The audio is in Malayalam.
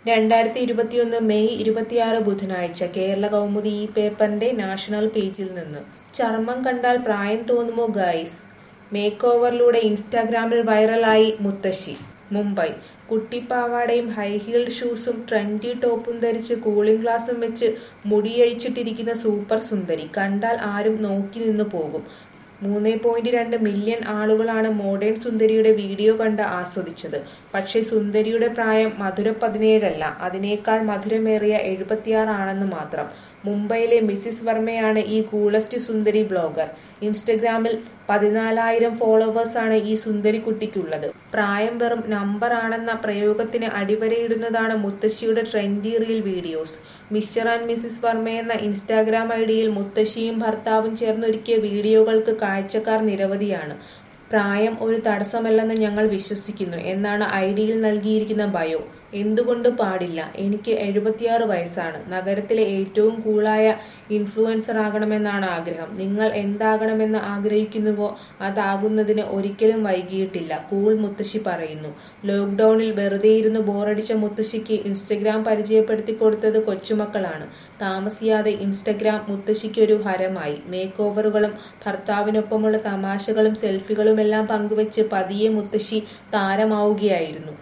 രണ്ടായിരത്തി ഇരുപത്തിയൊന്ന് മെയ് ഇരുപത്തിയാറ് ബുധനാഴ്ച കേരള കൗമുദി ഈ പേപ്പറിന്റെ നാഷണൽ പേജിൽ നിന്ന് ചർമ്മം കണ്ടാൽ പ്രായം തോന്നുമോ ഗൈസ് മേക്ക് ഓവറിലൂടെ ഇൻസ്റ്റാഗ്രാമിൽ വൈറലായി മുത്തശ്ശി മുംബൈ കുട്ടിപ്പാവാടയും ഹൈ ഹീൽഡ് ഷൂസും ട്രെൻഡി ടോപ്പും ധരിച്ച് കൂളിംഗ് ഗ്ലാസും വെച്ച് മുടിയഴിച്ചിട്ടിരിക്കുന്ന സൂപ്പർ സുന്ദരി കണ്ടാൽ ആരും നോക്കി നിന്നു പോകും മൂന്ന് പോയിന്റ് രണ്ട് മില്യൺ ആളുകളാണ് മോഡേൺ സുന്ദരിയുടെ വീഡിയോ കണ്ട് ആസ്വദിച്ചത് പക്ഷേ സുന്ദരിയുടെ പ്രായം മധുര പതിനേഴല്ല അതിനേക്കാൾ മധുരമേറിയ എഴുപത്തിയാറാണെന്ന് മാത്രം മുംബൈയിലെ മിസിസ് വർമ്മയാണ് ഈ കൂളസ്റ്റ് സുന്ദരി ബ്ലോഗർ ഇൻസ്റ്റഗ്രാമിൽ പതിനാലായിരം ഫോളോവേഴ്സാണ് ഈ സുന്ദരി കുട്ടിക്കുള്ളത് പ്രായം വെറും നമ്പർ ആണെന്ന പ്രയോഗത്തിന് അടിവരയിടുന്നതാണ് മുത്തശ്ശിയുടെ trendy reel videos Mr and Mrs Varma എന്ന ഇൻസ്റ്റാഗ്രാം ഐഡിയിൽ മുത്തശ്ശിയും ഭർത്താവും ചേർന്നൊരുക്കിയ വീഡിയോകൾക്ക് കാഴ്ചക്കാർ നിരവധിയാണ് പ്രായം ഒരു തടസ്സമല്ലെന്ന് ഞങ്ങൾ വിശ്വസിക്കുന്നു എന്നാണ് ഐഡിയിൽ നൽകിയിരിക്കുന്ന ബയോ എന്തുകൊണ്ട് പാടില്ല എനിക്ക് എഴുപത്തിയാറ് വയസ്സാണ് നഗരത്തിലെ ഏറ്റവും കൂളായ ഇൻഫ്ലുവൻസർ ആകണമെന്നാണ് ആഗ്രഹം നിങ്ങൾ എന്താകണമെന്ന് ആഗ്രഹിക്കുന്നുവോ അതാകുന്നതിന് ഒരിക്കലും വൈകിയിട്ടില്ല കൂൾ മുത്തശ്ശി പറയുന്നു ലോക്ക്ഡൌണിൽ വെറുതെ ഇരുന്ന് ബോറടിച്ച മുത്തശ്ശിക്ക് ഇൻസ്റ്റഗ്രാം പരിചയപ്പെടുത്തി കൊടുത്തത് കൊച്ചുമക്കളാണ് താമസിയാതെ ഇൻസ്റ്റഗ്രാം മുത്തശ്ശിക്ക് ഒരു ഹരമായി മേക്ക് ഓവറുകളും ഭർത്താവിനൊപ്പമുള്ള തമാശകളും സെൽഫികളുമെല്ലാം പങ്കുവച്ച് പതിയെ മുത്തശ്ശി താരമാവുകയായിരുന്നു